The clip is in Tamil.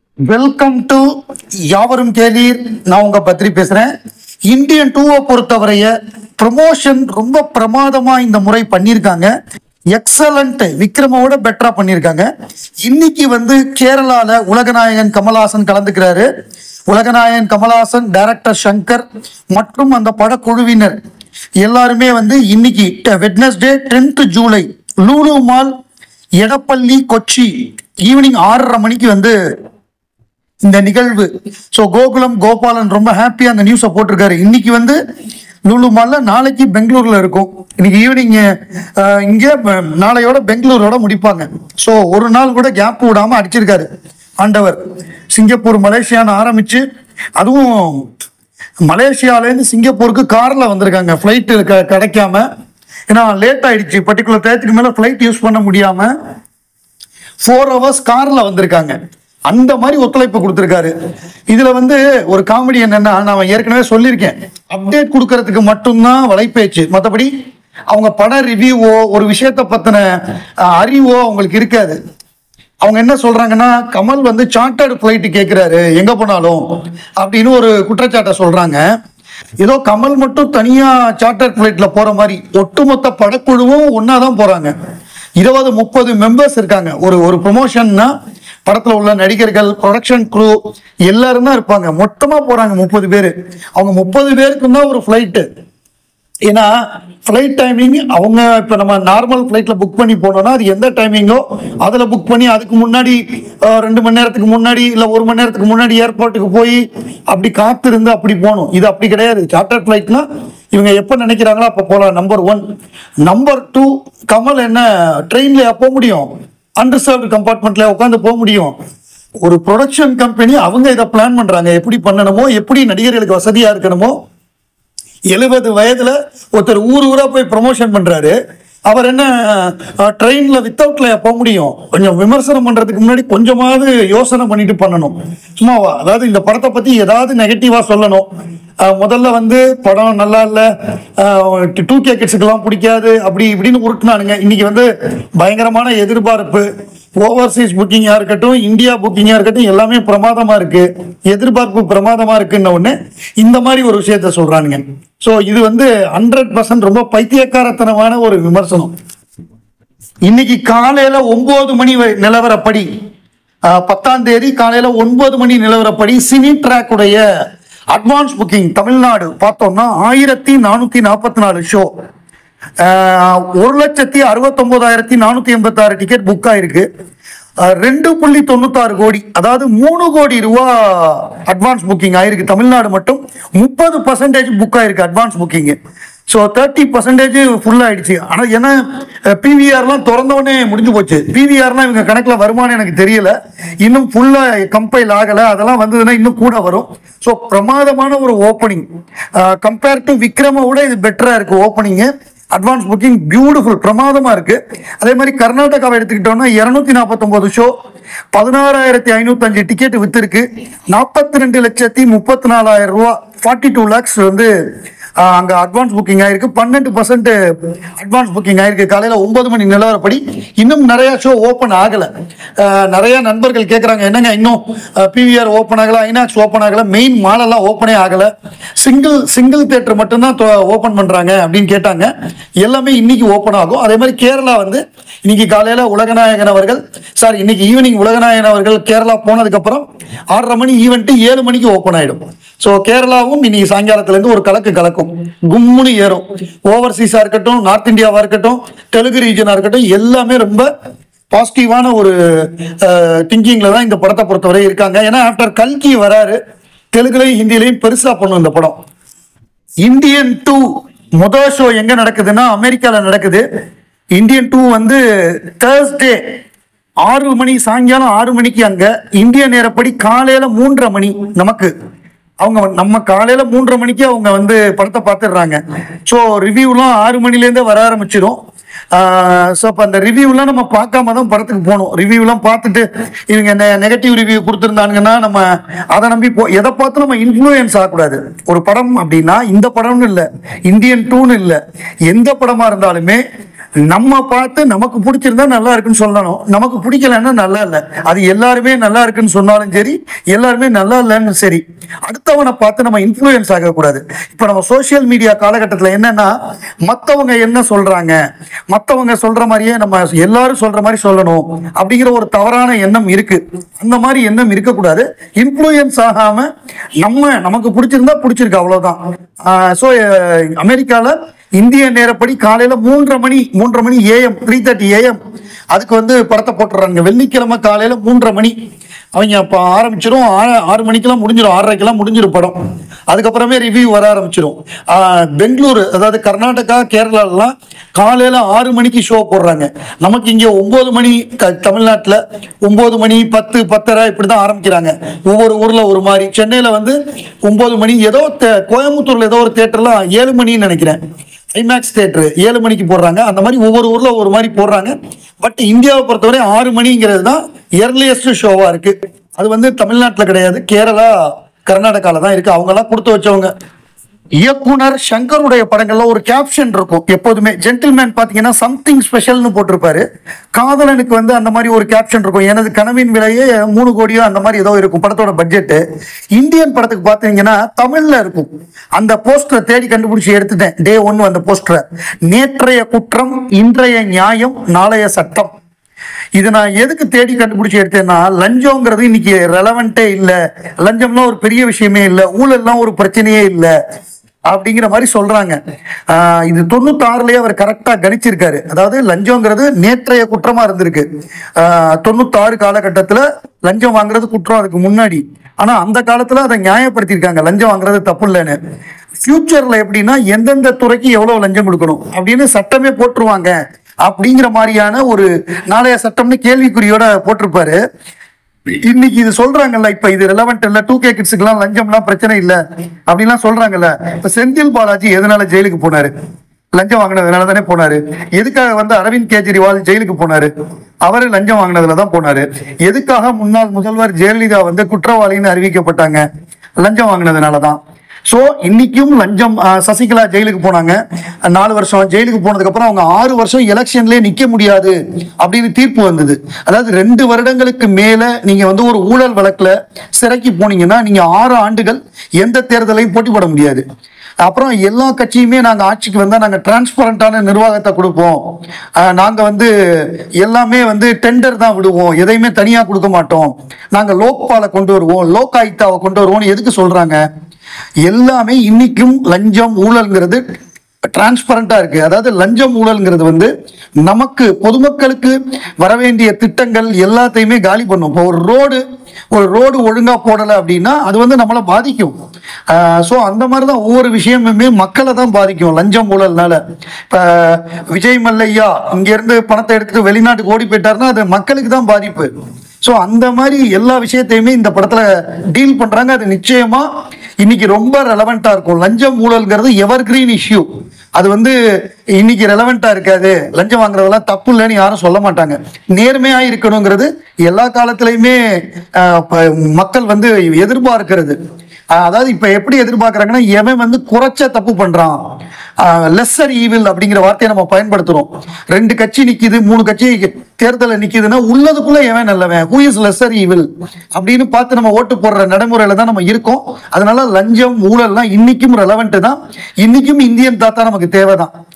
வெல்கம் டு யாவரும் கேளீர் நான் உங்க பத்ரி பேசுறேன் இந்தியன் டூவை பொறுத்தவரைய ப்ரமோஷன் ரொம்ப பிரமாதமா இந்த முறை பண்ணியிருக்காங்க எக்ஸலண்ட் விக்ரமோட பெட்டரா பண்ணியிருக்காங்க இன்னைக்கு வந்து கேரளால உலகநாயகன் கமல்ஹாசன் கலந்துக்கிறாரு உலகநாயகன் கமல்ஹாசன் டைரக்டர் சங்கர் மற்றும் அந்த படக்குழுவினர் எல்லாருமே வந்து இன்னைக்கு Wednesday tenth July Lulu mall Edappally Kochi evening ஆறரை மணிக்கு வந்து இந்த நிகழ்வு ஸோ கோகுலம் கோபாலன் ரொம்ப ஹாப்பியாக அந்த நியூஸை போட்டிருக்காரு இன்னைக்கு வந்து லுலு மால்ல நாளைக்கு பெங்களூர்ல இருக்கும் இன்னைக்கு ஈவினிங் இங்கே ப- நாளையோட பெங்களூரோட முடிப்பாங்க ஸோ ஒரு நாள் கூட கேப் விடாம அடிச்சிருக்காரு ஆண்டவர் சிங்கப்பூர் மலேசியான்னு ஆரம்பிச்சு அதுவும் மலேசியாலேருந்து சிங்கப்பூருக்கு கார்ல வந்திருக்காங்க ஃப்ளைட்டு கிடைக்காம ஏன்னா லேட் ஆயிடுச்சு பர்டிகுலர் டயத்துக்கு மேலே ஃப்ளைட் யூஸ் பண்ண முடியாம ஃபோர் ஹவர்ஸ் கார்ல வந்திருக்காங்க அந்த மாதிரி ஒத்துழைப்பு கொடுத்துருக்காரு இதுல வந்து ஒரு காமெடி என்னன்னா நான் ஏற்கனவே சொல்லியிருக்கேன் அப்டேட் கொடுக்கறதுக்கு மட்டும்தான் வலைபேச்சு மற்றபடி அவங்க பட ரிவ்யூவோ ஒரு விஷயத்தை பத்தின அஹ், அறிவோ அவங்களுக்கு இருக்காது அவங்க என்ன சொல்றாங்கன்னா கமல் வந்து சார்ட்டர்டு ஃபிளைட் கேட்கிறாரு எங்க போனாலும் அப்படின்னு ஒரு குற்றச்சாட்டை சொல்றாங்க ஏதோ கமல் மட்டும் தனியா சார்ட்டர் ஃபிளைட்ல போற மாதிரி ஒட்டுமொத்த படக்குழுவும் ஒன்னாதான் போறாங்க இருபது முப்பது மெம்பர்ஸ் இருக்காங்க ஒரு ஒரு ப்ரொமோஷன்னா படத்துல உள்ள நடிகர்கள் ப்ரொடக்ஷன் குரூ எல்லாரும் தான் இருப்பாங்க மொத்தமா போறாங்க முப்பது பேர் அவங்க முப்பது பேருக்கு தான் ஒரு ஃபிளைட்டு ஏன்னா ஃப்ளைட் டைமிங் அவங்க இப்போ நம்ம நார்மல் ஃப்ளைட்டில் புக் பண்ணி போனோம்னா அது எந்த டைமிங்கோ அதில் புக் பண்ணி அதுக்கு முன்னாடி அஹ், ரெண்டு மணி நேரத்துக்கு முன்னாடி இல்லை ஒரு மணி நேரத்துக்கு முன்னாடி ஏர்போர்ட்டுக்கு போய் அப்படி காத்திருந்து அப்படி போகணும் இது அப்படி கிடையாது சார்ட்டர் ஃப்ளைட்னா இவங்க எப்போ நினைக்கிறாங்களோ அப்போ போகலாம் number one number two Kamal என்ன ட்ரெயினில் போக முடியும் அன்ரிசர்வ்டு கம்பார்ட்மெண்ட்ல உட்காந்து போக முடியும் ஒரு ப்ரொடக்ஷன் கம்பெனி அவங்க இதை பிளான் பண்றாங்க எப்படி பண்ணணுமோ எப்படி நடிகர்களுக்கு வசதியா இருக்கணுமோ எழுபது வயதுல ஒருத்தர் ஊர் ஊரா போய் ப்ரமோஷன் பண்றாரு அவர் என்ன ட்ரெயின்ல வித்தவுட்ல போக முடியும் கொஞ்சம் விமர்சனம் பண்றதுக்கு முன்னாடி கொஞ்சமாவது யோசனை பண்ணிட்டு பண்ணணும் சும்மாவா அதாவது இந்த படத்தை பத்தி ஏதாவது நெகட்டிவா சொல்லணும் அஹ், முதல்ல வந்து படம் நல்லா இல்ல டூ கே கிட்ஸுக்கெல்லாம் பிடிக்காது அப்படி இப்படின்னு உருட்டுனானுங்க இன்னைக்கு வந்து பயங்கரமான எதிர்பார்ப்பு ஓவர்சீஸ் புக்கிங்கா இருக்கட்டும் இந்தியா புக்கிங்கா இருக்கட்டும் எல்லாமே பிரமாதமா இருக்கு எதிர்பார்ப்பு பிரமாதமா இருக்குன்ன உடனே இந்த மாதிரி ஒரு விஷயத்த சொல்றானுங்க சோ இது வந்து ஹண்ட்ரட் பர்சன்ட் ரொம்ப பைத்தியக்காரத்தனமான ஒரு விமர்சனம் இன்னைக்கு காலையில ஒன்பது மணி வரை நிலவரப்படி ஆஹ், பத்தாம் தேதி காலையில ஒன்பது மணி நிலவரப்படி சினி ட்ராக் உடைய அட்வான்ஸ் புக்கிங் தமிழ்நாடு பார்த்தோம்னா ஆயிரத்தி நானூத்தி நாற்பத்தி நாலு ஷோ ஒரு லட்சத்தி அறுபத்தொன்பதாயிரத்தி நானூத்தி எண்பத்தாறு டிக்கெட் புக் ஆயிருக்கு ஆஹ், ரெண்டு புள்ளி தொண்ணூத்தாறு கோடி அதாவது மூணு கோடி ரூபா அட்வான்ஸ் புக்கிங் ஆயிருக்கு தமிழ்நாடு மட்டும் முப்பது பர்சன்டேஜ் புக் ஆயிருக்கு advance booking so thirty percentage full ஆயிடுச்சு ஆனால் ஏன்னா பிவிஆர்லாம் திறந்தவொடனே முடிஞ்சு போச்சு பிவிஆர்லாம் இவங்க கணக்கில் வருமானம் எனக்கு தெரியல இன்னும் ஃபுல்லாக கம்பைல் ஆகலை அதெல்லாம் வந்ததுன்னா இன்னும் கூட வரும் ஸோ பிரமாதமான ஒரு ஓப்பனிங் கம்பேர் டு விக்ரமை விட இது பெட்டராக இருக்கு ஓப்பனிங்கு அட்வான்ஸ் புக்கிங் பியூட்டிஃபுல் பிரமாதமா இருக்கு அதே மாதிரி கர்நாடகாவை எடுத்துக்கிட்டோம்னா இருநூத்தி நாற்பத்தொன்பது ஷோ பதினாறாயிரத்தி ஐநூத்தஞ்சு டிக்கெட் வித்திருக்கு நாற்பத்தி ரெண்டு லட்சத்தி முப்பத்தி நாலாயிரம் ரூபா ஃபார்ட்டி டூ லேக்ஸ் வந்து ஆஹ், அங்க அட்வான்ஸ் புக்கிங் ஆயிருக்கு பன்னெண்டு பர்சன்ட் அட்வான்ஸ் புக்கிங் ஆயிருக்கு காலையில ஒன்பது மணி நிலவரப்படி இன்னும் நிறைய ஷோ ஓப்பன் ஆகல ஆஹ், நிறைய நண்பர்கள் கேட்குறாங்க என்னங்க இன்னும் பிவிஆர் ஓப்பன் ஆகல ஐநாக்ஸ் ஓப்பன் ஆகல மெயின் மாலெல்லாம் ஓப்பனே ஆகல சிங்கிள் சிங்கிள் தேட்டர் மட்டும்தான் ஓப்பன் பண்றாங்க அப்படின்னு கேட்டாங்க எல்லாமே இன்னைக்கு ஓப்பன் ஆகும் அதே மாதிரி கேரளா வந்து இன்னைக்கு காலையில உலகநாயகன் அவர்கள் சாரி இன்னைக்கு ஈவினிங் உலகநாயகன் அவர்கள் கேரளா போனதுக்கு அப்புறம் ஆறரை மணி ஈவெண்ட் ஏழு மணிக்கு ஓப்பன் ஆயிடும் ஸோ கேரளாவும் இன்னைக்கு சாயங்காலத்துல இருந்து ஒரு கலக்கு கலக்கும் கும்முன்னு ஏறும் ஓவர்சீஸா இருக்கட்டும் நார்த் இந்தியாவா இருக்கட்டும் தெலுங்கு ரீஜனா இருக்கட்டும் எல்லாமே ரொம்ப பாசிட்டிவான ஒரு திங்கிங்ல தான் இந்த படத்தை பொறுத்தவரை இருக்காங்க ஏன்னா ஆஃப்டர் கல்கி வராரு தெலுங்குலையும் ஹிந்திலையும் பெருசா பண்ணும் இந்த படம் இந்தியன் டூ முதல் ஷோ எங்க நடக்குதுன்னா அமெரிக்கால நடக்குது இந்தியன் டூ வந்து தேர்ஸ்டே ஆறு மணி சாயங்காலம் ஆறு மணிக்கு அங்க இந்திய நேரப்படி காலையில மூன்றரை மணி நமக்கு அவங்க நம்ம காலையில மூன்றரை மணிக்கு அவங்க வந்து படத்தை பார்த்துடுறாங்க ஸோ ரிவ்யூலாம் ஆறு மணிலேருந்தே வர ஆரம்பிச்சிடும் ஸோ அப்போ அந்த ரிவ்யூலாம் நம்ம பார்க்காம தான் படத்துக்கு போகணும் ரிவ்யூலாம் பார்த்துட்டு இவங்க நெகட்டிவ் ரிவ்யூ கொடுத்துருந்தாங்கன்னா நம்ம அதை நம்பி போ எதை பார்த்து நம்ம இன்ஃப்ளூயன்ஸ் ஆகக்கூடாது ஒரு படம் அப்படின்னா இந்த படம்னு இல்லை இந்தியன் டூன்னு இல்லை எந்த படமா இருந்தாலுமே நம்ம பார்த்து நமக்கு பிடிச்சிருந்தா நல்லா இருக்குன்னு சொல்லணும் நமக்கு பிடிக்கலன்னா நல்லா இல்லை அது எல்லாருமே நல்லா இருக்குன்னு சொன்னாலும் சரி எல்லாருமே நல்லா இல்லைன்னு சரி அடுத்தவனை பார்த்து நம்ம இன்ஃப்ளூயன்ஸ் ஆகக்கூடாது இப்போ நம்ம சோஷியல் மீடியா காலகட்டத்தில் என்னன்னா மற்றவங்க என்ன சொல்றாங்க மற்றவங்க சொல்ற மாதிரியே நம்ம எல்லாரும் சொல்ற மாதிரி சொல்லணும் அப்படிங்கிற ஒரு தவறான எண்ணம் இருக்கு அந்த மாதிரி எண்ணம் இருக்கக்கூடாது இன்ஃப்ளூயன்ஸ் ஆகாம நம்ம நமக்கு பிடிச்சிருந்தா பிடிச்சிருக்கு அவ்வளவுதான் ஸோ அமெரிக்கால இந்திய நேரப்படி காலையில மூன்றரை மணி மூன்றரை மணி ஏஎம் த்ரீ தேர்ட்டி ஏஎம் அதுக்கு வந்து படத்தை போட்டுறாங்க வெள்ளிக்கிழமை காலையில மூன்றரை மணி அவங்க அப்போ ஆரம்பிச்சிடும் ஆ- ஆறு மணிக்கெல்லாம் முடிஞ்சிடும் ஆறரைக்கெல்லாம் முடிஞ்சிடும் படம் அதுக்கப்புறமே ரிவ்யூ வர ஆரம்பிச்சிடும் ஆஹ் பெங்களூரு அதாவது கர்நாடகா கேரளாலாம் காலையில ஆறு மணிக்கு ஷோ போடுறாங்க நமக்கு இங்க ஒன்பது மணி க- தமிழ்நாட்டுல ஒன்பது மணி பத்து பத்தரை இப்படிதான் ஆரம்பிக்கிறாங்க ஒவ்வொரு ஊர்ல ஒரு மாதிரி சென்னையில வந்து ஒன்பது மணி ஏதோ தே- கோயம்புத்தூர்ல ஏதோ ஒரு தேட்டர்ல ஏழு மணின்னு நினைக்கிறேன் ஐமேக்ஸ் தேட்டர் ஏழு மணிக்கு போடுறாங்க அந்த மாதிரி ஒவ்வொரு ஊர்ல ஒரு மாதிரி போடுறாங்க பட் இந்தியாவை பொறுத்தவரை ஆறு மணிங்கிறது தான் இயர்லியஸ்ட் ஷோவா இருக்கு அது வந்து தமிழ்நாட்டில் கிடையாது கேரளா கர்நாடகால தான் இருக்கு அவங்க எல்லாம் கொடுத்து வச்சவங்க இயக்குனர் சங்கருடைய படங்கள்ல ஒரு கேப்ஷன் இருக்கும் எப்போதுமே ஜென்டில்மேன் பாத்தீங்கன்னா சம்திங் ஸ்பெஷல்னு போட்டிருப்பாரு காதலனுக்கு வந்து அந்த மாதிரி ஒரு கேப்ஷன் இருக்கும் எனது கனவின் விலையே மூணு கோடியோ அந்த மாதிரி ஏதோ இருக்கும் படத்தோட பட்ஜெட் இந்தியன் படத்துக்கு பாத்தீங்கன்னா தமிழ்ல இருக்கும் அந்த போஸ்டரை தேடி கண்டுபிடிச்சு எடுத்துட்டேன் டே ஒன்னு அந்த போஸ்டரை நேற்றைய குற்றம் இன்றைய நியாயம் நாளைய சட்டம் இது நான் எதுக்கு தேடி கண்டுபிடிச்சு எடுத்தேன்னா லஞ்சம்ங்கிறது இன்னைக்கு ரெலவெண்டே இல்லை லஞ்சம்லாம் ஒரு பெரிய விஷயமே இல்லை ஊழல்லாம் ஒரு பிரச்சனையே இல்லை அப்படிங்கிற மாதிரி சொல்றாங்க ஆஹ் இது தொண்ணூத்தாறுலயே அவர் கரெக்டா கணிச்சிருக்காரு அதாவது லஞ்சம்ங்கிறது நேற்றைய குற்றமா இருந்திருக்கு ஆஹ் தொண்ணூத்தாறு காலகட்டத்துல லஞ்சம் வாங்குறது குற்றம் அதுக்கு முன்னாடி ஆனா அந்த காலத்துல அதை நியாயப்படுத்தியிருக்காங்க லஞ்சம் வாங்குறது தப்பு இல்லைன்னு ஃபியூச்சர்ல எப்படின்னா எந்தெந்த துறைக்கு எவ்வளவு லஞ்சம் கொடுக்கணும் அப்படின்னு சட்டமே போட்டுருவாங்க அப்படிங்கிற மாதிரியான ஒரு நாளைய சட்டம்னு கேள்விக்குறியோட போட்டிருப்பாரு இன்னைக்கு இது சொல்றாங்கல்ல இப்ப இது ரெலவெண்ட் இல்ல டூ கே கிட்ஸுக்குலாம் லஞ்சம்லாம் பிரச்சனை இல்ல அப்படின்லாம் சொல்றாங்கல்ல இப்ப செந்தில் பாலாஜி எதனால ஜெயிலுக்கு போனாரு லஞ்சம் வாங்கினதுனால தானே போனாரு எதுக்காக வந்து அரவிந்த் கெஜ்ரிவால் ஜெயிலுக்கு போனாரு அவரு லஞ்சம் வாங்கினதுல தான் போனாரு எதுக்காக முன்னாள் முதல்வர் ஜெயலலிதா வந்து குற்றவாளின்னு அறிவிக்கப்பட்டாங்க லஞ்சம் வாங்கினதுனால தான் ஸோ இன்னைக்கும் லஞ்சம் ஆஹ், சசிகலா ஜெயிலுக்கு போனாங்க நாலு வருஷம் ஜெயிலுக்கு போனதுக்கு அப்புறம் அவங்க ஆறு வருஷம் எலெக்ஷன்லேயே நிக்க முடியாது அப்படின்னு தீர்ப்பு வந்தது அதாவது ரெண்டு வருடங்களுக்கு மேல நீங்க வந்து ஒரு ஊழல் வழக்குல சிறைக்கு போனீங்கன்னா நீங்க ஆறு ஆண்டுகள் எந்த தேர்தலையும் போட்டி போட முடியாது அப்புறம் எல்லா கட்சியுமே நாங்க ஆட்சிக்கு வந்தா நாங்க டிரான்ஸ்பரண்டான நிர்வாகத்தை கொடுப்போம் ஆஹ் நாங்க வந்து எல்லாமே வந்து டெண்டர் தான் விடுவோம் எதையுமே தனியா கொடுக்க மாட்டோம் நாங்க லோக்பாலை கொண்டு வருவோம் லோக் ஆயுக்தாவை கொண்டு வருவோம்னு எதுக்கு சொல்றாங்க எல்லாமே இன்னைக்கும் லஞ்சம் ஊழல்ங்கிறது டிரான்ஸ்பரண்டா இருக்கு அதாவது லஞ்சம் ஊழல்ங்கிறது வந்து நமக்கு பொதுமக்களுக்கு வர வேண்டிய திட்டங்கள் எல்லாத்தையுமே காலி பண்ணும் இப்போ ஒரு ரோடு ஒரு ரோடு ஒழுங்கா போடலை அப்படின்னா அது வந்து நம்மளை பாதிக்கும் ஸோ அந்த மாதிரி தான் ஒவ்வொரு விஷயமுமே மக்களை தான் பாதிக்கும் லஞ்சம் ஊழல்னால இப்போ விஜய் மல்லையா இங்கேருந்து பணத்தை எடுத்துட்டு வெளிநாட்டுக்கு ஓடி போயிட்டாருன்னா அது மக்களுக்கு தான் பாதிப்பு ஸோ அந்த மாதிரி எல்லா விஷயத்தையுமே இந்த படத்துல டீல் பண்றாங்க அது நிச்சயமா இன்னைக்கு ரொம்ப ரெலவெண்டா இருக்கும் லஞ்சம் ஊழல்ங்கிறது எவர் கிரீன் இஷ்யூ அது வந்து இன்னைக்கு ரெலவெண்டா இருக்காது லஞ்சம் வாங்குறதெல்லாம் தப்பு இல்லைன்னு யாரும் சொல்ல மாட்டாங்க நேர்மையா இருக்கணுங்கிறது எல்லா காலத்திலையுமே ஆஹ், ப- மக்கள் வந்து எதிர்பார்க்கிறது ஆஹ், அதாவது இப்ப எப்படி எதிர்பார்க்கறாங்கன்னா எவன் வந்து குறைச்ச தப்பு பண்றான் லெஸ்ஸர் ஈவில் அப்படிங்கிற வார்த்தையை நம்ம பயன்படுத்துறோம் ரெண்டு கட்சி நிக்குது மூணு கட்சி தேர்தலில் நிக்குதுன்னா உள்ளதுக்குள்ள எவன் நல்லவன் ஹூ இஸ் லெஸ்ஸர் ஈவில் அப்படின்னு பார்த்து நம்ம ஓட்டு போடுற நடைமுறையில தான் நம்ம இருக்கோம் அதனால லஞ்சம் ஊழல்லாம் இன்னைக்கும் ரெலவெண்ட் தான் இன்னைக்கும் இந்தியன் தாத்தா நமக்கு தேவைதான்